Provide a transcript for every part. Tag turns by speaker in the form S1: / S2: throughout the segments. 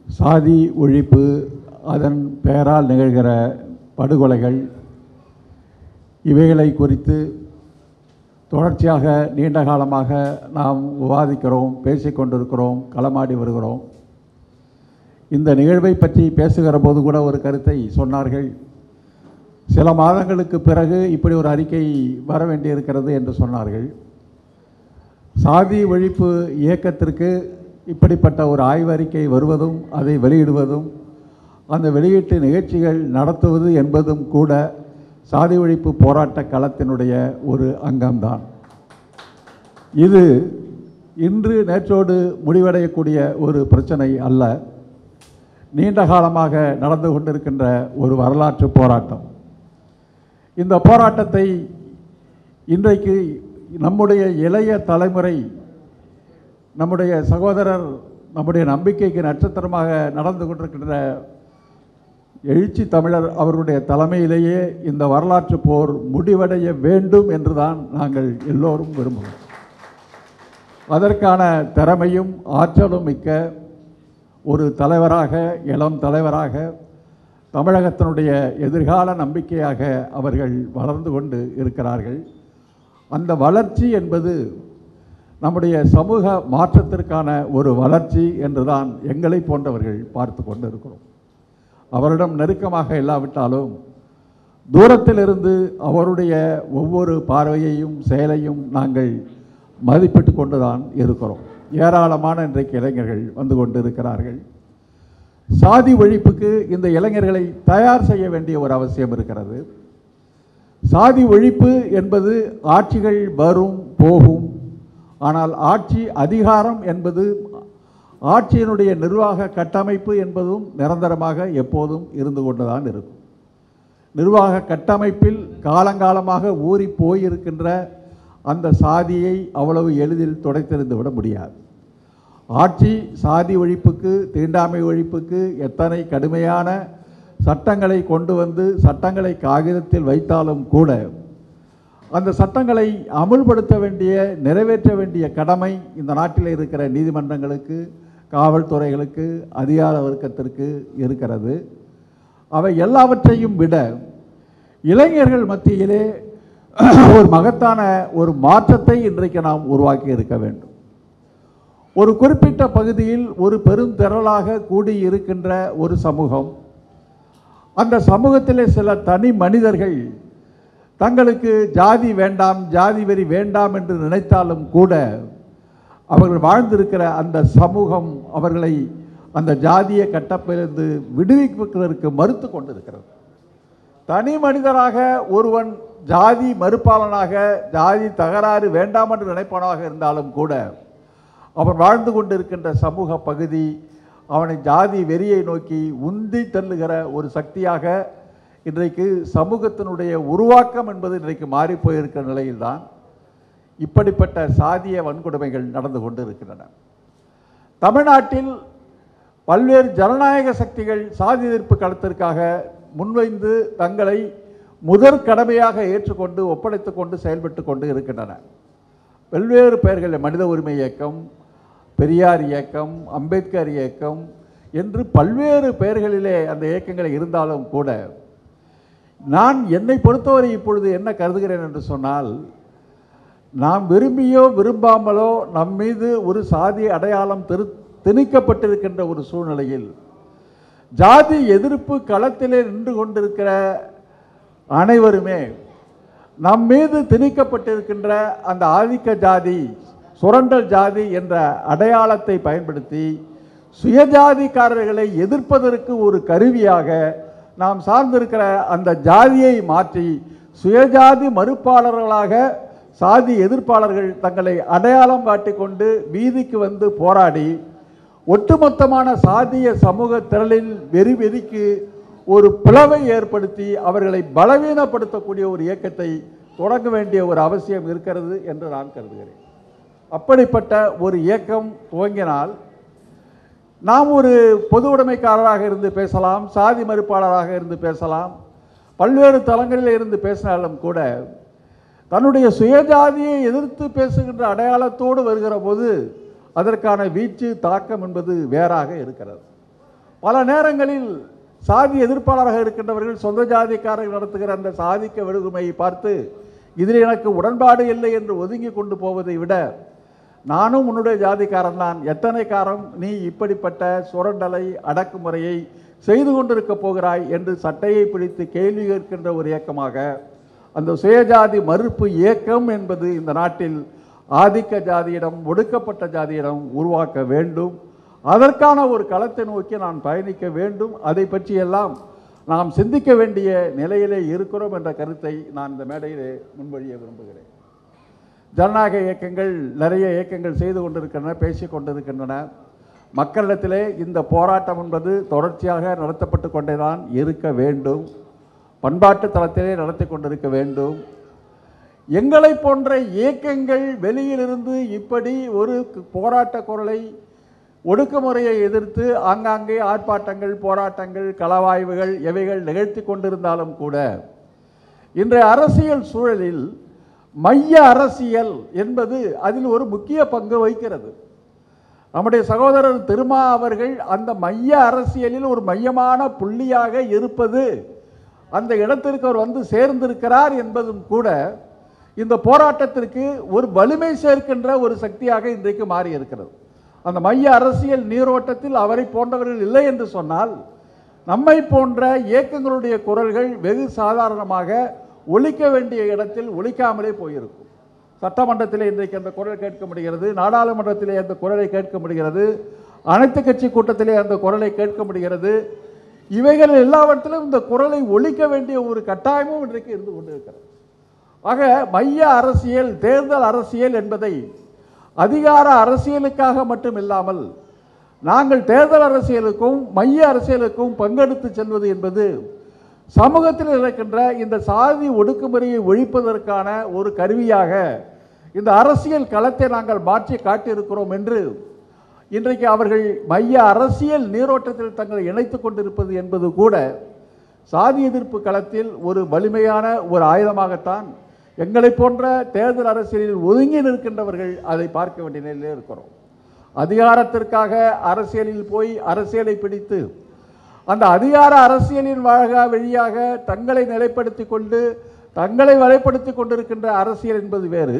S1: சாதி ஒழிப்பு அதன் பெயரால் நிகழ்கிற படுகொலைகள் இவைகளை குறித்து தொடர்ச்சியாக நீண்ட காலமாக நாம் விவாதிக்கிறோம் பேசிக்கொண்டிருக்கிறோம் களமாடி வருகிறோம் இந்த நிகழ்வை பற்றி பேசுகிற போது கூட ஒரு கருத்தை சொன்னார்கள் சில மாதங்களுக்கு பிறகு இப்படி ஒரு அறிக்கை வர வேண்டியிருக்கிறது என்று சொன்னார்கள் சாதி ஒழிப்பு இயக்கத்திற்கு இப்படிப்பட்ட ஒரு ஆய்வறிக்கை வருவதும் அதை வெளியிடுவதும் அந்த வெளியீட்டு நிகழ்ச்சிகள் நடத்துவது என்பதும் கூட சாதி ஒழிப்பு போராட்ட களத்தினுடைய ஒரு அங்கம்தான் இது இன்று நேற்றோடு முடிவடையக்கூடிய ஒரு பிரச்சனை அல்ல நீண்ட காலமாக நடந்து கொண்டிருக்கின்ற ஒரு வரலாற்று போராட்டம் இந்த போராட்டத்தை இன்றைக்கு நம்முடைய இளைய தலைமுறை நம்முடைய சகோதரர் நம்முடைய நம்பிக்கைக்கு நட்சத்திரமாக நடந்து கொண்டிருக்கின்ற எழுச்சி தமிழர் அவருடைய தலைமையிலேயே இந்த வரலாற்று போர் முடிவடைய வேண்டும் என்றுதான் நாங்கள் எல்லோரும் விரும்புகிறோம் அதற்கான திறமையும் ஆற்றலும் மிக்க ஒரு தலைவராக இளம் தலைவராக தமிழகத்தினுடைய எதிர்கால நம்பிக்கையாக அவர்கள் வளர்ந்து கொண்டு இருக்கிறார்கள் அந்த வளர்ச்சி என்பது நம்முடைய சமூக மாற்றத்திற்கான ஒரு வளர்ச்சி என்றுதான் எங்களை போன்றவர்கள் பார்த்து கொண்டு இருக்கிறோம் அவரிடம் நெருக்கமாக இல்லாவிட்டாலும் தூரத்திலிருந்து அவருடைய ஒவ்வொரு பார்வையையும் செயலையும் நாங்கள் மதிப்பிட்டு கொண்டுதான் இருக்கிறோம் ஏராளமான இன்றைக்கு இளைஞர்கள் வந்து கொண்டு இருக்கிறார்கள் சாதி ஒழிப்புக்கு இந்த இளைஞர்களை தயார் செய்ய வேண்டிய ஒரு அவசியம் இருக்கிறது சாதி ஒழிப்பு என்பது ஆட்சிகள் வரும் போகும் ஆனால் ஆட்சி அதிகாரம் என்பது ஆட்சியினுடைய நிர்வாக கட்டமைப்பு என்பதும் நிரந்தரமாக எப்போதும் இருந்து கொண்டுதான் இருக்கும் நிர்வாக கட்டமைப்பில் காலங்காலமாக ஊறி போயிருக்கின்ற அந்த சாதியை அவ்வளவு எளிதில் துடைத்தெறிந்து விட முடியாது ஆட்சி சாதி ஒழிப்புக்கு தீண்டாமை ஒழிப்புக்கு எத்தனை கடுமையான சட்டங்களை கொண்டு வந்து சட்டங்களை காகிதத்தில் வைத்தாலும் கூட அந்த சட்டங்களை அமுல்படுத்த வேண்டிய நிறைவேற்ற வேண்டிய கடமை இந்த நாட்டில் இருக்கிற நீதிமன்றங்களுக்கு காவல்துறைகளுக்கு அதிகார வர்க்கத்திற்கு இருக்கிறது அவை எல்லாவற்றையும் விட இளைஞர்கள் மத்தியிலே ஒரு மகத்தான ஒரு மாற்றத்தை இன்றைக்கு நாம் உருவாக்கி இருக்க வேண்டும் ஒரு குறிப்பிட்ட பகுதியில் ஒரு பெருந்திரளாக கூடி இருக்கின்ற ஒரு சமூகம் அந்த சமூகத்திலே சில தனி மனிதர்கள் தங்களுக்கு ஜாதி வேண்டாம் ஜாதி வெறி வேண்டாம் என்று நினைத்தாலும் கூட அவர்கள் வாழ்ந்திருக்கிற அந்த சமூகம் அவர்களை அந்த ஜாதிய கட்டப்பிலிருந்து விடுவிப்பதற்கு மறுத்து கொண்டிருக்கிறது தனி மனிதராக ஒருவன் ஜாதி மறுப்பாளனாக ஜாதி தகராறு வேண்டாம் என்று நினைப்பவனாக இருந்தாலும் கூட அவன் வாழ்ந்து கொண்டிருக்கின்ற சமூக பகுதி அவனை ஜாதி வெறியை நோக்கி உந்தி தள்ளுகிற ஒரு சக்தியாக இன்றைக்கு சமூகத்தினுடைய உருவாக்கம் என்பது இன்றைக்கு மாறி போயிருக்கிற நிலையில்தான் இப்படிப்பட்ட சாதிய வன்கொடுமைகள் நடந்து கொண்டு இருக்கின்றன தமிழ்நாட்டில் பல்வேறு ஜனநாயக சக்திகள் சாதி எதிர்ப்பு களத்திற்காக முன்வைந்து தங்களை முதற் கடமையாக ஏற்றுக்கொண்டு ஒப்படைத்துக் கொண்டு செயல்பட்டு கொண்டு இருக்கின்றன பல்வேறு பெயர்களில் மனித உரிமை இயக்கம் பெரியார் இயக்கம் அம்பேத்கர் இயக்கம் என்று பல்வேறு பெயர்களிலே அந்த இயக்கங்கள் இருந்தாலும் கூட நான் என்னை பொறுத்தவரை இப்பொழுது என்ன கருதுகிறேன் என்று சொன்னால் நாம் விரும்பியோ விரும்பாமலோ நம் மீது ஒரு சாதி அடையாளம் திரு திணிக்கப்பட்டிருக்கின்ற ஒரு சூழ்நிலையில் ஜாதி எதிர்ப்பு களத்திலே நின்று கொண்டிருக்கிற அனைவருமே நம் மீது திணிக்கப்பட்டிருக்கின்ற அந்த ஆதிக்க ஜாதி சுரண்டல் ஜாதி என்ற அடையாளத்தை பயன்படுத்தி சுயஜாதிக்காரர்களை எதிர்ப்பதற்கு ஒரு கருவியாக நாம் சார்ந்திருக்கிற அந்த ஜாதியை மாற்றி சுயஜாதி மறுப்பாளர்களாக சாதி எதிர்ப்பாளர்கள் தங்களை அடையாளம் காட்டிக்கொண்டு வீதிக்கு வந்து போராடி ஒட்டுமொத்தமான சாதிய சமூக திரளில் வெறி வெறிக்கு ஒரு பிளவை ஏற்படுத்தி அவர்களை பலவீனப்படுத்தக்கூடிய ஒரு இயக்கத்தை தொடங்க வேண்டிய ஒரு அவசியம் இருக்கிறது என்று நான் கருதுகிறேன் அப்படிப்பட்ட ஒரு இயக்கம் துவங்கினால் நாம் ஒரு பொது உடைமைக்காரராக இருந்து பேசலாம் சாதி மறுப்பாளராக இருந்து பேசலாம் பல்வேறு தளங்களில் இருந்து பேசினாலும் கூட தன்னுடைய சுயஜாதியை எதிர்த்து பேசுகின்ற அடையாளத்தோடு வருகிற போது அதற்கான வீச்சு தாக்கம் என்பது வேறாக இருக்கிறது பல நேரங்களில் சாதி எதிர்ப்பாளராக இருக்கின்றவர்கள் சொந்த ஜாதிக்காரர்கள் நடத்துகிற அந்த சாதிக்க விடுமுறையை பார்த்து இதில் எனக்கு உடன்பாடு இல்லை என்று ஒதுங்கி கொண்டு போவதை விட நானும் உன்னுடைய ஜாதிக்காரன் தான் எத்தனை காரம் நீ இப்படிப்பட்ட சுரண்டலை அடக்குமுறையை செய்து கொண்டிருக்க போகிறாய் என்று சட்டையை பிடித்து கேள்வி கேட்கின்ற ஒரு இயக்கமாக அந்த சுயஜாதி மறுப்பு இயக்கம் என்பது இந்த நாட்டில் ஆதிக்க ஜாதியிடம் ஒடுக்கப்பட்ட ஜாதியிடம் உருவாக்க வேண்டும் அதற்கான ஒரு களத்தை நோக்கி நான் பயணிக்க வேண்டும் அதை பற்றியெல்லாம் நாம் சிந்திக்க வேண்டிய நிலையிலே இருக்கிறோம் என்ற கருத்தை நான் இந்த மேடையிலே முன்வழிய விரும்புகிறேன் ஜனநாயக இயக்கங்கள் நிறைய இயக்கங்கள் செய்து கொண்டிருக்கின்றன பேசிக் கொண்டிருக்கின்றன மக்களிடத்திலே இந்த போராட்டம் என்பது தொடர்ச்சியாக நடத்தப்பட்டு கொண்டேதான் இருக்க வேண்டும் பண்பாட்டு தளத்திலே நடத்தி கொண்டிருக்க வேண்டும் எங்களை போன்ற இயக்கங்கள் வெளியிலிருந்து இப்படி ஒரு போராட்ட குரலை ஒடுக்குமுறையை எதிர்த்து ஆங்காங்கே ஆர்ப்பாட்டங்கள் போராட்டங்கள் களவாய்வுகள் எவைகள் நிகழ்த்தி கொண்டிருந்தாலும் கூட இன்றைய அரசியல் சூழலில் மைய அரசியல் என்பது அதில் ஒரு முக்கிய பங்கு வகிக்கிறது நம்முடைய சகோதரர் திருமா அவர்கள் அந்த மைய அரசியலில் ஒரு மையமான புள்ளியாக இருப்பது அந்த இடத்திற்கு அவர் வந்து சேர்ந்திருக்கிறார் என்பதும் கூட இந்த போராட்டத்திற்கு ஒரு வலிமை சேர்க்கின்ற ஒரு சக்தியாக இன்றைக்கு மாறி இருக்கிறது அந்த மைய அரசியல் நீரோட்டத்தில் அவரை போன்றவர்கள் இல்லை என்று சொன்னால் நம்மை போன்ற இயக்கங்களுடைய குரல்கள் வெகு சாதாரணமாக ஒலிக்க வேண்டிய இடத்தில் ஒலிக்காமலே போயிருக்கும் சட்டமன்றத்திலே இன்றைக்கு அந்த குரல் கேட்க முடிகிறது நாடாளுமன்றத்திலே அந்த குரலை கேட்க முடிகிறது அனைத்து கட்சி கூட்டத்திலே அந்த குரலை கேட்க முடிகிறது இவைகள் எல்லாவற்றிலும் இந்த குரலை ஒலிக்க வேண்டிய ஒரு கட்டாயமும் இன்றைக்கு இருந்து கொண்டிருக்கிறது ஆக மைய அரசியல் தேர்தல் அரசியல் என்பதை அதிகார அரசியலுக்காக மட்டும் இல்லாமல் நாங்கள் தேர்தல் அரசியலுக்கும் மைய அரசியலுக்கும் பங்கெடுத்து செல்வது என்பது சமூகத்தில் இருக்கின்ற இந்த சாதி ஒடுக்குமுறையை ஒழிப்பதற்கான ஒரு கருவியாக இந்த அரசியல் களத்தை நாங்கள் மாற்றி காட்டியிருக்கிறோம் என்று இன்றைக்கு அவர்கள் மைய அரசியல் நீரோட்டத்தில் தங்களை இணைத்துக் கொண்டிருப்பது என்பது கூட சாதி எதிர்ப்பு களத்தில் ஒரு வலிமையான ஒரு ஆயுதமாகத்தான் எங்களை போன்ற தேர்தல் அரசியலில் ஒதுங்கி நிற்கின்றவர்கள் அதை பார்க்க வேண்டிய நிலையிலே இருக்கிறோம் அதிகாரத்திற்காக அரசியலில் போய் அரசியலை பிடித்து அந்த அதிகார அரசியலின் வாழ வழியாக தங்களை நிலைப்படுத்தி கொண்டு தங்களை வலைப்படுத்தி கொண்டிருக்கின்ற அரசியல் என்பது வேறு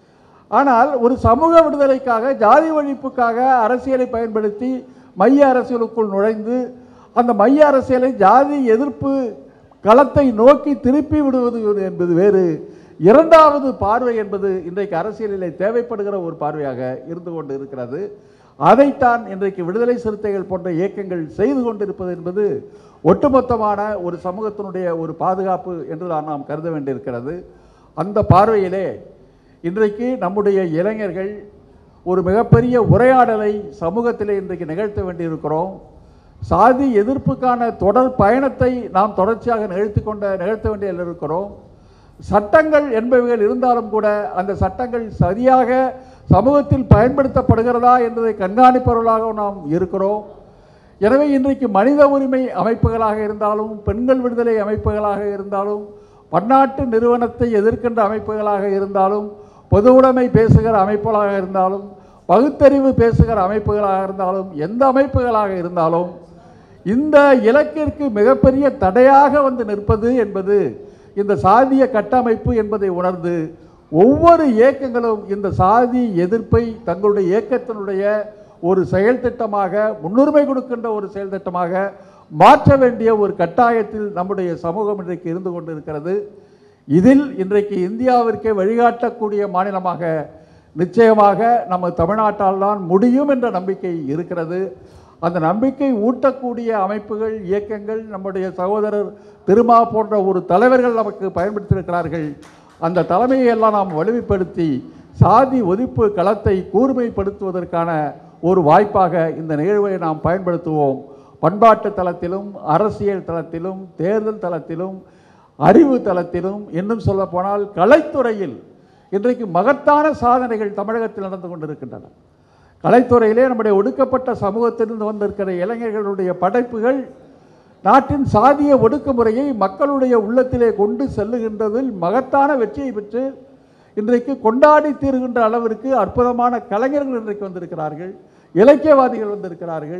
S1: ஆனால் ஒரு சமூக விடுதலைக்காக ஜாதி ஒழிப்புக்காக அரசியலை பயன்படுத்தி மைய அரசியலுக்குள் நுழைந்து அந்த மைய அரசியலை ஜாதி எதிர்ப்பு களத்தை நோக்கி திருப்பி விடுவது என்பது வேறு இரண்டாவது பார்வை என்பது இன்றைக்கு அரசியலிலே தேவைப்படுகிற ஒரு பார்வையாக இருந்து கொண்டு இருக்கிறது அதைத்தான் இன்றைக்கு விடுதலை சிறுத்தைகள் போன்ற இயக்கங்கள் செய்து கொண்டிருப்பது என்பது ஒட்டுமொத்தமான ஒரு சமூகத்தினுடைய ஒரு பாதுகாப்பு என்று தான் நாம் கருத வேண்டியிருக்கிறது அந்த பார்வையிலே இன்றைக்கு நம்முடைய இளைஞர்கள் ஒரு மிகப்பெரிய உரையாடலை சமூகத்திலே இன்றைக்கு நிகழ்த்த வேண்டியிருக்கிறோம் சாதி எதிர்ப்புக்கான தொடர் பயணத்தை நாம் தொடர்ச்சியாக நிகழ்த்தி கொண்ட நிகழ்த்த வேண்டிய இருக்கிறோம் சட்டங்கள் என்பவைகள் இருந்தாலும் கூட அந்த சட்டங்கள் சரியாக சமூகத்தில் பயன்படுத்தப்படுகிறதா என்பதை கண்காணிப்பவர்களாக நாம் இருக்கிறோம் எனவே இன்றைக்கு மனித உரிமை அமைப்புகளாக இருந்தாலும் பெண்கள் விடுதலை அமைப்புகளாக இருந்தாலும் பன்னாட்டு நிறுவனத்தை எதிர்க்கின்ற அமைப்புகளாக இருந்தாலும் பொது உடைமை பேசுகிற அமைப்புகளாக இருந்தாலும் பகுத்தறிவு பேசுகிற அமைப்புகளாக இருந்தாலும் எந்த அமைப்புகளாக இருந்தாலும் இந்த இலக்கிற்கு மிகப்பெரிய தடையாக வந்து நிற்பது என்பது இந்த சாதிய கட்டமைப்பு என்பதை உணர்ந்து ஒவ்வொரு இயக்கங்களும் இந்த சாதி எதிர்ப்பை தங்களுடைய இயக்கத்தினுடைய ஒரு செயல் திட்டமாக முன்னுரிமை கொடுக்கின்ற ஒரு செயல் திட்டமாக மாற்ற வேண்டிய ஒரு கட்டாயத்தில் நம்முடைய சமூகம் இன்றைக்கு இருந்து கொண்டிருக்கிறது இதில் இன்றைக்கு இந்தியாவிற்கே வழிகாட்டக்கூடிய மாநிலமாக நிச்சயமாக நம்ம தமிழ்நாட்டால் தான் முடியும் என்ற நம்பிக்கை இருக்கிறது அந்த நம்பிக்கை ஊட்டக்கூடிய அமைப்புகள் இயக்கங்கள் நம்முடைய சகோதரர் திருமா போன்ற ஒரு தலைவர்கள் நமக்கு பயன்படுத்தியிருக்கிறார்கள் அந்த தலைமையை எல்லாம் நாம் வலிமைப்படுத்தி சாதி ஒதிப்பு களத்தை கூர்மைப்படுத்துவதற்கான ஒரு வாய்ப்பாக இந்த நிகழ்வை நாம் பயன்படுத்துவோம் பண்பாட்டு தளத்திலும் அரசியல் தளத்திலும் தேர்தல் தளத்திலும் அறிவு தளத்திலும் இன்னும் சொல்ல போனால் கலைத்துறையில் இன்றைக்கு மகத்தான சாதனைகள் தமிழகத்தில் நடந்து கொண்டிருக்கின்றன கலைத்துறையிலே நம்முடைய ஒடுக்கப்பட்ட சமூகத்திலிருந்து வந்திருக்கிற இளைஞர்களுடைய படைப்புகள் நாட்டின் சாதிய ஒடுக்குமுறையை மக்களுடைய உள்ளத்திலே கொண்டு செல்லுகின்றதில் மகத்தான வெற்றியை பெற்று இன்றைக்கு கொண்டாடி தீருகின்ற அளவிற்கு அற்புதமான கலைஞர்கள் இன்றைக்கு வந்திருக்கிறார்கள் இலக்கியவாதிகள் வந்திருக்கிறார்கள்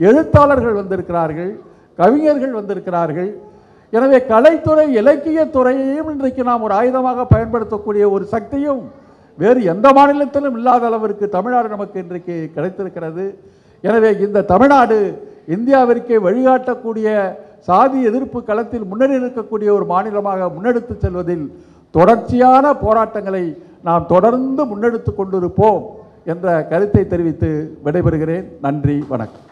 S1: எழுத்தாளர்கள் வந்திருக்கிறார்கள் கவிஞர்கள் வந்திருக்கிறார்கள் எனவே கலைத்துறை இலக்கியத்துறையையும் இன்றைக்கு நாம் ஒரு ஆயுதமாக பயன்படுத்தக்கூடிய ஒரு சக்தியும் வேறு எந்த மாநிலத்திலும் இல்லாத அளவிற்கு தமிழ்நாடு நமக்கு இன்றைக்கு கிடைத்திருக்கிறது எனவே இந்த தமிழ்நாடு இந்தியாவிற்கே வழிகாட்டக்கூடிய சாதி எதிர்ப்பு களத்தில் முன்னேறி இருக்கக்கூடிய ஒரு மாநிலமாக முன்னெடுத்து செல்வதில் தொடர்ச்சியான போராட்டங்களை நாம் தொடர்ந்து முன்னெடுத்து கொண்டிருப்போம் என்ற கருத்தை தெரிவித்து விடைபெறுகிறேன் நன்றி வணக்கம்